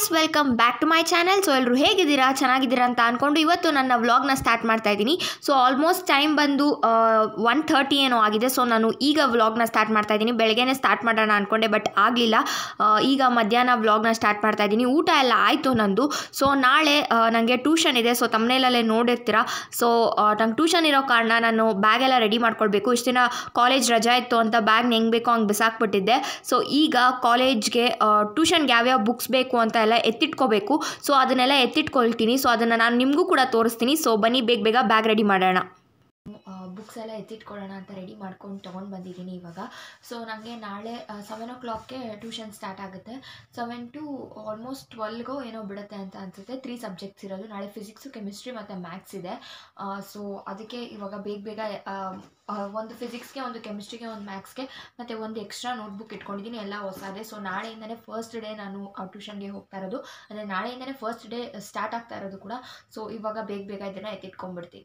welcome back to my channel so ಎಲ್ಲರೂ ಹೇಗಿದ್ದೀರಾ ಚೆನ್ನಾಗಿದ್ದೀರಾ ಅಂತ ಅಂದ್ಕೊಂಡು ಇವತ್ತು ನನ್ನ ವ್ಲಾಗ್ನ ಸ್ಟಾರ್ಟ್ ಮಾಡ್ತಾ ಇದ್ದೀನಿ ಸೊ ಆಲ್ಮೋಸ್ಟ್ ಟೈಮ್ ಬಂದು ಒನ್ ಥರ್ಟಿ ಏನೋ ಆಗಿದೆ ಸೊ ನಾನು ಈಗ ವ್ಲಾಗ್ನ ಸ್ಟಾರ್ಟ್ ಮಾಡ್ತಾ ಇದ್ದೀನಿ ಬೆಳಗ್ಗೆನೇ ಸ್ಟಾರ್ಟ್ ಮಾಡೋಣ ಅಂದ್ಕೊಂಡೆ ಬಟ್ ಆಗಲಿಲ್ಲ ಈಗ ಮಧ್ಯಾಹ್ನ ವ್ಲಾಗ್ನ ಸ್ಟಾರ್ಟ್ ಮಾಡ್ತಾ ಇದ್ದೀನಿ ಊಟ ಎಲ್ಲ ಆಯಿತು ನಂದು ಸೊ ನಾಳೆ ನನಗೆ ಟ್ಯೂಷನ್ ಇದೆ ಸೊ ತಮ್ಮನೇಲಲ್ಲೇ ನೋಡಿರ್ತೀರಾ ಸೊ ನಂಗೆ ಟ್ಯೂಷನ್ ಇರೋ ಕಾರಣ ನಾನು ಬ್ಯಾಗೆಲ್ಲ ರೆಡಿ ಮಾಡ್ಕೊಳ್ಬೇಕು ಇಷ್ಟು ದಿನ ಕಾಲೇಜ್ ರಜಾ ಇತ್ತು ಅಂತ ಬ್ಯಾಗ್ನ ಹೆಂಗೆ ಬೇಕೋ ಹಂಗೆ ಬಿಸಾಕ್ಬಿಟ್ಟಿದ್ದೆ ಸೊ ಈಗ ಕಾಲೇಜ್ಗೆ ಟ್ಯೂಷನ್ಗೆ ಯಾವ್ಯಾವ ಬುಕ್ಸ್ ಬೇಕು ಅಂತ ಎಲ್ಲ ಎತ್ತಿಟ್ಕೋಬೇಕು ಸೊ ಅದನ್ನೆಲ್ಲ ಎತ್ತಿಟ್ಕೊಳ್ತೀನಿ ಸೊ ಅದನ್ನು ನಾನು ನಿಮಗೂ ಕೂಡ ತೋರಿಸ್ತೀನಿ ಸೊ ಬನ್ನಿ ಬೇಗ ಬೇಗ ಬ್ಯಾಗ್ ರೆಡಿ ಮಾಡೋಣ ಬುಕ್ಸ್ ಎಲ್ಲ ಎತ್ತಿಟ್ಕೊಳ್ಳೋಣ ಅಂತ ರೆಡಿ ಮಾಡ್ಕೊಂಡು ತೊಗೊಂಡು ಬಂದಿದ್ದೀನಿ ಇವಾಗ ಸೊ ನನಗೆ ನಾಳೆ ಸೆವೆನ್ ಓ ಕ್ಲಾಕ್ಗೆ ಟ್ಯೂಷನ್ ಸ್ಟಾರ್ಟ್ ಆಗುತ್ತೆ ಸೆವೆನ್ ಟು ಆಲ್ಮೋಸ್ಟ್ ಟ್ವೆಲ್ಗೋ ಏನೋ ಬಿಡುತ್ತೆ ಅಂತ ಅನಿಸುತ್ತೆ ತ್ರೀ ಸಬ್ಜೆಕ್ಟ್ಸ್ ಇರೋದು ನಾಳೆ ಫಿಸಿಕ್ಸು ಕೆಮಿಸ್ಟ್ರಿ ಮತ್ತು ಮ್ಯಾಥ್ಸ್ ಇದೆ ಸೊ ಅದಕ್ಕೆ ಇವಾಗ ಬೇಗ ಬೇಗ ಆ, ಆ, ಒಂದು ಫಿಸಿಕ್ಸ್ಗೆ ಒಂದು ಕೆಮಿಸ್ಟ್ರಿಗೆ ಒಂದು ಮ್ಯಾಥ್ಸ್ಗೆ ಮತ್ತು ಒಂದು ಎಕ್ಸ್ಟ್ರಾ ನೋಟ್ಬುಕ್ ಇಟ್ಕೊಂಡಿದ್ದೀನಿ ಎಲ್ಲ ಹೊಸದೇ ಸೊ ನಾಳೆಯಿಂದನೇ ಫಸ್ಟ್ ಡೇ ನಾನು ಟ್ಯೂಷನ್ಗೆ ಹೋಗ್ತಾ ಇರೋದು ಅಂದರೆ ನಾಳೆಯಿಂದನೇ ಫಸ್ಟ್ ಡೇ ಸ್ಟಾರ್ಟ್ ಆಗ್ತಾ ಇರೋದು ಕೂಡ ಸೊ ಇವಾಗ ಬೇಗ ಬೇಗ ಇದನ್ನು ಎತ್ತಿಟ್ಕೊಂಡ್ಬಿಡ್ತೀನಿ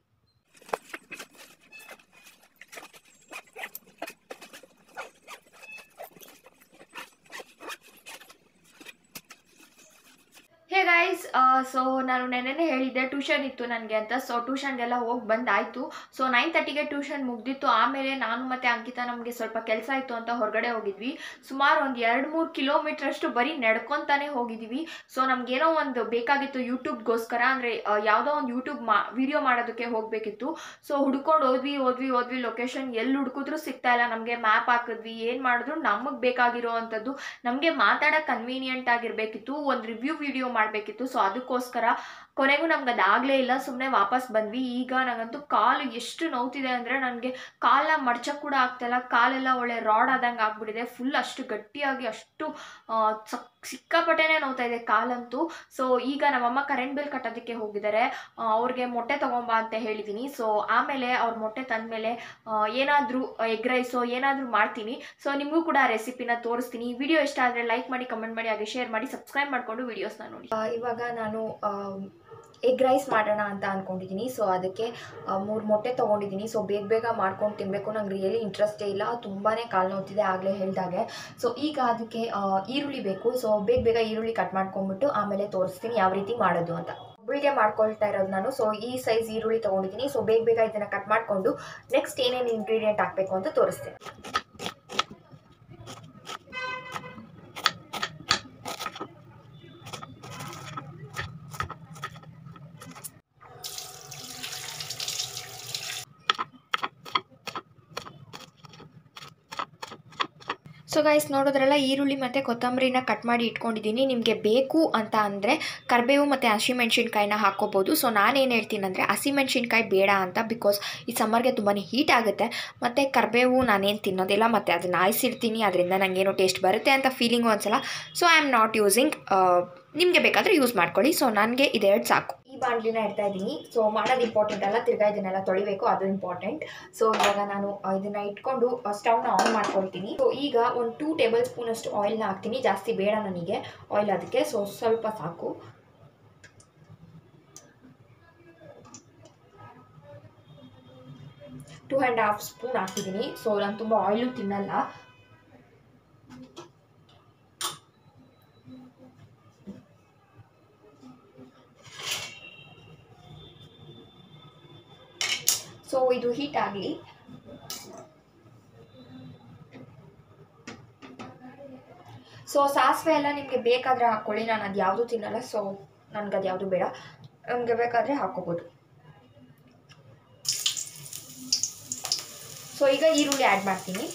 ಹೇ ಗೈಸ್ ಸೊ ನಾನು ನೆನ್ನೆನೇ ಹೇಳಿದ್ದೆ ಟ್ಯೂಷನ್ ಇತ್ತು ನನಗೆ ಅಂತ ಸೊ ಟ್ಯೂಷನ್ಗೆಲ್ಲ ಹೋಗಿ ಬಂದಾಯಿತು ಸೊ ನೈನ್ ತರ್ಟಿಗೆ ಟ್ಯೂಷನ್ ಮುಗ್ದಿತ್ತು ಆಮೇಲೆ ನಾನು ಮತ್ತು ಅಂಕಿತಾ ನಮಗೆ ಸ್ವಲ್ಪ ಕೆಲಸ ಇತ್ತು ಅಂತ ಹೊರಗಡೆ ಹೋಗಿದ್ವಿ ಸುಮಾರು ಒಂದು ಎರಡು ಮೂರು ಕಿಲೋಮೀಟ್ರ್ ಅಷ್ಟು ಬರೀ ನಡ್ಕೊತಾನೆ ಹೋಗಿದ್ದೀವಿ ಸೊ ನಮಗೇನೋ ಒಂದು ಬೇಕಾಗಿತ್ತು ಯೂಟ್ಯೂಬ್ಗೋಸ್ಕರ ಅಂದರೆ ಯಾವುದೋ ಒಂದು ಯೂಟ್ಯೂಬ್ ಮಾ ವಿಡಿಯೋ ಮಾಡೋದಕ್ಕೆ ಹೋಗಬೇಕಿತ್ತು ಸೊ ಹುಡ್ಕೊಂಡು ಹೋದ್ವಿ ಹೋದ್ವಿ ಹೋದ್ವಿ ಲೊಕೇಶನ್ ಎಲ್ಲಿ ಹುಡುಕಿದ್ರು ಸಿಗ್ತಾ ಇಲ್ಲ ನಮಗೆ ಮ್ಯಾಪ್ ಹಾಕಿದ್ವಿ ಏನು ಮಾಡಿದ್ರು ನಮಗೆ ಬೇಕಾಗಿರೋ ಅಂಥದ್ದು ನಮಗೆ ಮಾತಾಡೋಕೆ ಕನ್ವೀನಿಯೆಂಟ್ ಆಗಿರಬೇಕಿತ್ತು ಒಂದು ರಿವ್ಯೂ ವಿಡಿಯೋ ಮಾಡಬೇಕಿತ್ತು ಸೊ ಅದಕ್ಕೋಸ್ಕರ ಕೊನೆಗೂ ನಮ್ಗೆ ಅದಾಗಲೇ ಇಲ್ಲ ಸುಮ್ಮನೆ ವಾಪಸ್ ಬಂದ್ವಿ ಈಗ ನನಗಂತೂ ಕಾಲು ಎಷ್ಟು ನೋವ್ತಿದೆ ಅಂದರೆ ನನಗೆ ಕಾಲನ್ನ ಮಡ್ಚಕ್ಕೆ ಕೂಡ ಆಗ್ತಾಯಿಲ್ಲ ಕಾಲೆಲ್ಲ ಒಳ್ಳೆ ರಾಡ್ ಆದಂಗೆ ಆಗ್ಬಿಟ್ಟಿದೆ ಫುಲ್ ಅಷ್ಟು ಗಟ್ಟಿಯಾಗಿ ಅಷ್ಟು ಆ, ಸಕ್ ಸಿಕ್ಕಾಪಟ್ಟೆನೇ ನೋವ್ತಾ ಇದೆ ಕಾಲಂತೂ ಸೊ ಈಗ ನಮ್ಮಮ್ಮ ಕರೆಂಟ್ ಬಿಲ್ ಕಟ್ಟೋದಕ್ಕೆ ಹೋಗಿದ್ದಾರೆ ಆ, ಅವ್ರಿಗೆ ಮೊಟ್ಟೆ ತೊಗೊಂಬ ಅಂತ ಹೇಳಿದ್ದೀನಿ ಸೊ ಆಮೇಲೆ ಅವ್ರ ಮೊಟ್ಟೆ ತಂದಮೇಲೆ ಏನಾದರೂ ಎಗ್ ರೈಸು ಏನಾದರೂ ಮಾಡ್ತೀನಿ ಸೊ ನಿಮಗೂ ಕೂಡ ಆ ರೆಸಿಪಿನ ತೋರಿಸ್ತೀನಿ ಈ ವಿಡಿಯೋ ಇಷ್ಟ ಆದರೆ ಲೈಕ್ ಮಾಡಿ ಕಮೆಂಟ್ ಮಾಡಿ ಹಾಗೆ ಶೇರ್ ಮಾಡಿ ಸಬ್ಸ್ಕ್ರೈಬ್ ಮಾಡಿಕೊಂಡು ವಿಡಿಯೋಸ್ನ ನೋಡಿ ಇವಾಗ ನಾನು ಎಗ್ ರೈಸ್ ಮಾಡೋಣ ಅಂತ ಅಂದ್ಕೊಂಡಿದ್ದೀನಿ ಸೊ ಅದಕ್ಕೆ ಮೂರು ಮೊಟ್ಟೆ ತೊಗೊಂಡಿದ್ದೀನಿ ಸೊ ಬೇಗ ಬೇಗ ಮಾಡ್ಕೊಂಡು ತಿನ್ನಬೇಕು ನಂಗೆ ರಿಯಲಿ ಇಂಟ್ರೆಸ್ಟೇ ಇಲ್ಲ ತುಂಬಾ ಕಾಲು ನೋಡ್ತಿದೆ ಆಗಲೇ ಹೇಳ್ದಾಗೆ ಸೊ ಈಗ ಅದಕ್ಕೆ ಆ, ಈರುಳ್ಳಿ ಬೇಕು ಸೊ ಬೇಗ ಬೇಗ ಈರುಳ್ಳಿ ಕಟ್ ಮಾಡ್ಕೊಂಡ್ಬಿಟ್ಟು ಆಮೇಲೆ ತೋರಿಸ್ತೀನಿ ಯಾವ ರೀತಿ ಮಾಡೋದು ಅಂತ ಒಬ್ಬಳಿಗೆ ಮಾಡ್ಕೊಳ್ತಾ ಇರೋದು ನಾನು ಸೊ ಈ ಸೈಜ್ ಈರುಳ್ಳಿ ತೊಗೊಂಡಿದ್ದೀನಿ ಸೊ ಬೇಗ ಬೇಗ ಇದನ್ನು ಕಟ್ ಮಾಡಿಕೊಂಡು ನೆಕ್ಸ್ಟ್ ಏನೇನು ಇಂಗ್ರೀಡಿಯೆಂಟ್ ಹಾಕಬೇಕು ಅಂತ ತೋರಿಸ್ತೀನಿ ಸೊ ಗೈಸ್ ನೋಡೋದ್ರಲ್ಲ ಈರುಳ್ಳಿ ಮತ್ತು ಕೊತ್ತಂಬರಿನ ಕಟ್ ಮಾಡಿ ಇಟ್ಕೊಂಡಿದ್ದೀನಿ ನಿಮಗೆ ಬೇಕು ಅಂತ ಅಂದರೆ ಕರಿಬೇವು ಮತ್ತು ಹಸಿಮೆಣ್ಸಿನ್ಕಾಯಿನ ಹಾಕ್ಕೋಬೋದು ಸೊ ನಾನೇನು ಹೇಳ್ತೀನಿ ಅಂದರೆ ಹಸಿಮೆಣ್ಸಿನ್ಕಾಯಿ ಬೇಡ ಅಂತ ಬಿಕಾಸ್ ಈ ಸಮ್ಮರ್ಗೆ ತುಂಬಾ ಹೀಟ್ ಆಗುತ್ತೆ ಮತ್ತು ಕರಿಬೇವು ನಾನೇನು ತಿನ್ನೋದಿಲ್ಲ ಮತ್ತು ಅದನ್ನ ಆಯಿಸಿರ್ತೀನಿ ಅದರಿಂದ ನನಗೇನೋ ಟೇಸ್ಟ್ ಬರುತ್ತೆ ಅಂತ ಫೀಲಿಂಗು ಒಂದ್ಸಲ so I am not using ನಿಮಗೆ ಬೇಕಾದರೆ ಯೂಸ್ ಮಾಡ್ಕೊಳ್ಳಿ ಸೊ ನನಗೆ ಇದೆರಡು ಸಾಕು ಈ ಬಾಣಲಿನ ಇಡ್ತಾ ಇದ್ದೀನಿ ಸೊ ಮಾಡೋದು ಇಂಪಾರ್ಟೆಂಟ್ ಅಲ್ಲ ತಿರ್ಗಾ ಇದನ್ನೆಲ್ಲ ತೊಳಿಬೇಕು ಅದು ಇಂಪಾರ್ಟೆಂಟ್ ಸೊ ಇವಾಗ ನಾನು ಇದನ್ನ ಇಟ್ಕೊಂಡು ಸ್ಟವ್ನ ಆನ್ ಮಾಡ್ಕೊಳ್ತೀನಿ ಸೊ ಈಗ ಒಂದು ಟೂ ಟೇಬಲ್ ಸ್ಪೂನ್ ಅಷ್ಟು ಆಯಿಲ್ನ ಹಾಕ್ತೀನಿ ಜಾಸ್ತಿ ಬೇಡ ನನಗೆ ಆಯಿಲ್ ಅದಕ್ಕೆ ಸೊ ಸ್ವಲ್ಪ ಸಾಕು ಟೂ ಆ್ಯಂಡ್ ಹಾಫ್ ಸ್ಪೂನ್ ಹಾಕ್ತಿದ್ದೀನಿ ಸೊ ನಾನು ತುಂಬ ಆಯಿಲು ತಿನ್ನಲ್ಲ ಸೊ ಇದು ಹೀಟ್ ಆಗಲಿ ಸೊ ಸಾಸಿವೆ ಎಲ್ಲ ನಿಮಗೆ ಬೇಕಾದರೆ ಹಾಕ್ಕೊಳ್ಳಿ ನಾನು ಅದು ಯಾವುದು ತಿನ್ನಲ್ಲ ಸೊ ನನಗೆ ಅದು ಯಾವುದು ಬೇಡ ನಮಗೆ ಬೇಕಾದರೆ ಹಾಕ್ಕೋಬೋದು ಸೊ ಈಗ ಈರುಳ್ಳಿ ಆ್ಯಡ್ ಮಾಡ್ತೀನಿ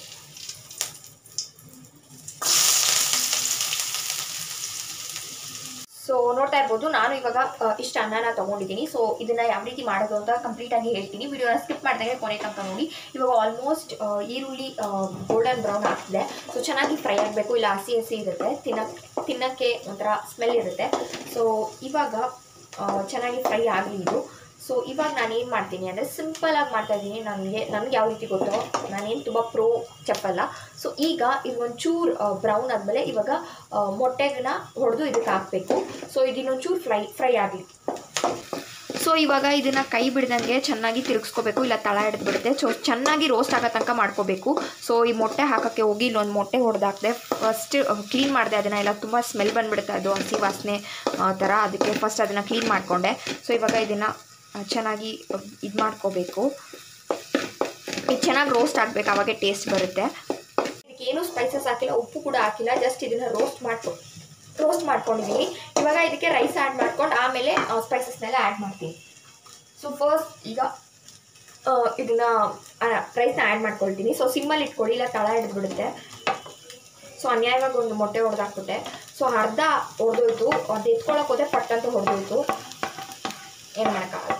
ಸೊ ನೋಡ್ತಾ ಇರ್ಬೋದು ನಾನು ಇವಾಗ ಆ, ಇಷ್ಟು ಅನ್ನನ ತೊಗೊಂಡಿದ್ದೀನಿ ಸೊ ಇದನ್ನು ಯಾವ ರೀತಿ ಮಾಡೋದು ಅಂತ ಕಂಪ್ಲೀಟಾಗಿ ಹೇಳ್ತೀನಿ ವಿಡಿಯೋನ ಸ್ಕಿಪ್ ಮಾಡಿದಾಗ ಕೊನೆ ತನಕ ನೋಡಿ ಇವಾಗ ಆಲ್ಮೋಸ್ಟ್ ಈರುಳ್ಳಿ ಗೋಲ್ಡನ್ ಬ್ರೌನ್ ಆಗ್ತಿದೆ ಸೊ ಚೆನ್ನಾಗಿ ಫ್ರೈ ಆಗಬೇಕು ಇಲ್ಲ ಹಸಿ ಹಸಿ ಇರುತ್ತೆ ತಿನ್ನಕ್ಕೆ ತಿನ್ನೋಕ್ಕೆ ಒಂಥರ ಸ್ಮೆಲ್ ಇರುತ್ತೆ ಸೊ ಇವಾಗ ಆ, ಚೆನ್ನಾಗಿ ಫ್ರೈ ಆಗಲಿ ಇದು ಸೊ ಇವಾಗ ನಾನು ಏನು ಮಾಡ್ತೀನಿ ಅಂದರೆ ಸಿಂಪಲಾಗಿ ಮಾಡ್ತಾ ಇದ್ದೀನಿ ನನಗೆ ನನಗೆ ಯಾವ ರೀತಿ ಗೊತ್ತೋ ನಾನೇನು ತುಂಬ ಪ್ರೋ ಚಪ್ಪಲ್ಲ ಸೊ ಈಗ ಇದು ಒಂಚೂರು ಬ್ರೌನ್ ಆದಮೇಲೆ ಇವಾಗ ಆ, ಮೊಟ್ಟೆಗನ್ನ ಹೊಡೆದು ಇದಕ್ಕೆ ಹಾಕಬೇಕು ಸೊ ಇದನ್ನೊಂಚೂರು ಫ್ರೈ ಫ್ರೈ ಆಗಲಿ ಸೊ ಸೊ ಇವಾಗ ಇದನ್ನು ಕೈ ಬಿಡ್ದಂಗೆ ಚೆನ್ನಾಗಿ ತಿರುಗಿಸ್ಕೋಬೇಕು ಇಲ್ಲ ತಳ ಹಿಡಿದ್ಬಿಡುತ್ತೆ ಸೊ ಚೆನ್ನಾಗಿ ರೋಸ್ಟ್ ಆಗೋ ತನಕ ಮಾಡ್ಕೋಬೇಕು ಸೊ ಈ ಮೊಟ್ಟೆ ಹಾಕೋಕ್ಕೆ ಹೋಗಿ ಇಲ್ಲೊಂದು ಮೊಟ್ಟೆ ಹೊಡೆದಾಕ್ದೆ ಫಸ್ಟ್ ಕ್ಲೀನ್ ಮಾಡಿದೆ ಅದನ್ನು ಎಲ್ಲ ತುಂಬ ಸ್ಮೆಲ್ ಬಂದುಬಿಡುತ್ತೆ ಅದು ಹಸಿ ವಾಸನೆ ಆ, ಥರ ಅದಕ್ಕೆ ಫಸ್ಟ್ ಅದನ್ನು ಕ್ಲೀನ್ ಮಾಡಿಕೊಂಡೆ ಸೊ ಇವಾಗ ಇದನ್ನು ಚೆನ್ನಾಗಿ ಇದು ಮಾಡ್ಕೋಬೇಕು ಇದು ಚೆನ್ನಾಗಿ ರೋಸ್ಟ್ ಆಗಬೇಕು ಆವಾಗೆ ಟೇಸ್ಟ್ ಬರುತ್ತೆ ಇದಕ್ಕೆ ಏನೂ ಸ್ಪೈಸಸ್ ಹಾಕಿಲ್ಲ ಉಪ್ಪು ಕೂಡ ಹಾಕಿಲ್ಲ ಜಸ್ಟ್ ಇದನ್ನು ರೋಸ್ಟ್ ಮಾಡ್ಕೊ ರೋಸ್ಟ್ ಮಾಡ್ಕೊಂಡಿದ್ದೀನಿ ಇವಾಗ ಇದಕ್ಕೆ ರೈಸ್ ಆ್ಯಡ್ ಮಾಡ್ಕೊಂಡು ಆಮೇಲೆ ಸ್ಪೈಸಸ್ನೆಲ್ಲ ಆ್ಯಡ್ ಮಾಡ್ತೀನಿ ಸೊ ಫಸ್ಟ್ ಈಗ ಆ, ಇದನ್ನ ರೈಸ್ನ ಆ್ಯಡ್ ಮಾಡ್ಕೊಳ್ತೀನಿ ಸೊ ಸಿಮ್ಮಲ್ಲಿ ಇಟ್ಕೊಳ್ಳಿ ಇಲ್ಲ ತಳ ಹಿಡಿದ್ಬಿಡುತ್ತೆ ಸೊ ಅನ್ಯಾಯವಾಗಿ ಒಂದು ಮೊಟ್ಟೆ ಹೊಡೆದಾಕ್ಬಿಟ್ಟೆ ಸೊ ಅರ್ಧ ಹೊಡೆದೋಯ್ತು ಅದು ಎತ್ಕೊಳಕ್ಕೆ ಹೋದ್ರೆ ಪಟ್ಟಂತ ಹೊಡೆದೋಯ್ತು ಏನು ಮಾಡೋಕ್ಕಾಗಲ್ಲ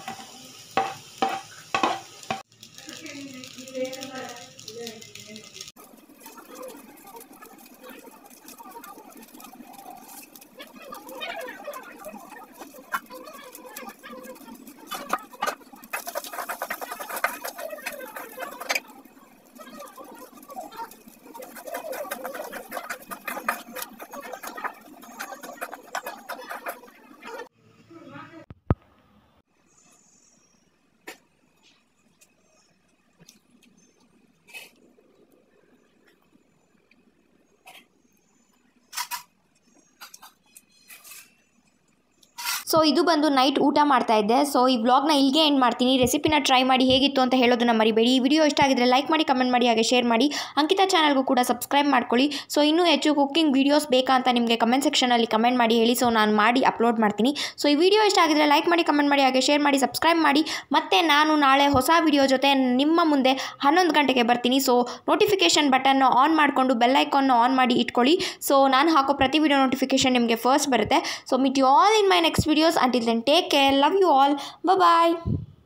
ಸೊ ಇದು ಬಂದು ನೈಟ್ ಊಟ ಮಾಡ್ತಾ ಇದ್ದೆ ಸೊ ಈ ವ್ಲಾಗ್ನ ಇಲ್ಲಿಗೆ ಎಂಡ್ ಮಾಡ್ತೀನಿ ರೆಸಿಪಿನ ಟ್ರೈ ಮಾಡಿ ಹೇಗಿತ್ತು ಅಂತ ಹೇಳೋದನ್ನ ಮರಿಬೇಡಿ ಈ ವಿಡಿಯೋ ಇಷ್ಟ ಆಗಿದ್ರೆ ಲೈಕ್ ಮಾಡಿ ಕಮೆಂಟ್ ಮಾಡಿ ಹಾಗೆ ಶೇರ್ ಮಾಡಿ ಅಂಕಿತಾ ಚಾನಲ್ಗೂ ಕೂಡ ಸಬ್ಸ್ಕ್ರೈಬ್ ಮಾಡ್ಕೊಳ್ಳಿ ಸೊ ಇನ್ನೂ ಹೆಚ್ಚು ಕುಕ್ಕಿಂಗ್ ವೀಡಿಯೋಸ್ ಬೇಕಾ ಅಂತ ನಿಮಗೆ ಕಮೆಂಟ್ ಸೆಕ್ಷನಲ್ಲಿ ಕಮೆಂಟ್ ಮಾಡಿ ಹೇಳಿ ಸೊ ನಾನು ಮಾಡಿ ಅಪ್ಲೋಡ್ ಮಾಡ್ತೀನಿ ಸೊ ಈ ವಿಡಿಯೋ ಇಷ್ಟ ಆಗಿದ್ರೆ ಲೈಕ್ ಮಾಡಿ ಕಮೆಂಟ್ ಮಾಡಿ ಹಾಗೆ ಶೇರ್ ಮಾಡಿ ಸಬ್ಸ್ಕ್ರೈಬ್ ಮಾಡಿ ಮತ್ತೆ ನಾನು ನಾಳೆ ಹೊಸ ವಿಡಿಯೋ ಜೊತೆ ನಿಮ್ಮ ಮುಂದೆ ಹನ್ನೊಂದು ಗಂಟೆಗೆ ಬರ್ತೀನಿ ಸೊ ನೋಟಿಫಿಕೇಷನ್ ಬಟನ್ನ ಆನ್ ಮಾಡಿಕೊಂಡು ಬೆಲ್ ಐಕಾನ್ನ ಆನ್ ಮಾಡಿ ಇಟ್ಕೊಳ್ಳಿ ಸೊ ನಾನು ಹಾಕೋ ಪ್ರತಿ ವಿಡಿಯೋ ನೋಟಿಫಿಕೇಷನ್ ನಿಮಗೆ ಫಸ್ಟ್ ಬರುತ್ತೆ so meet you all in my next videos until then take care love you all bye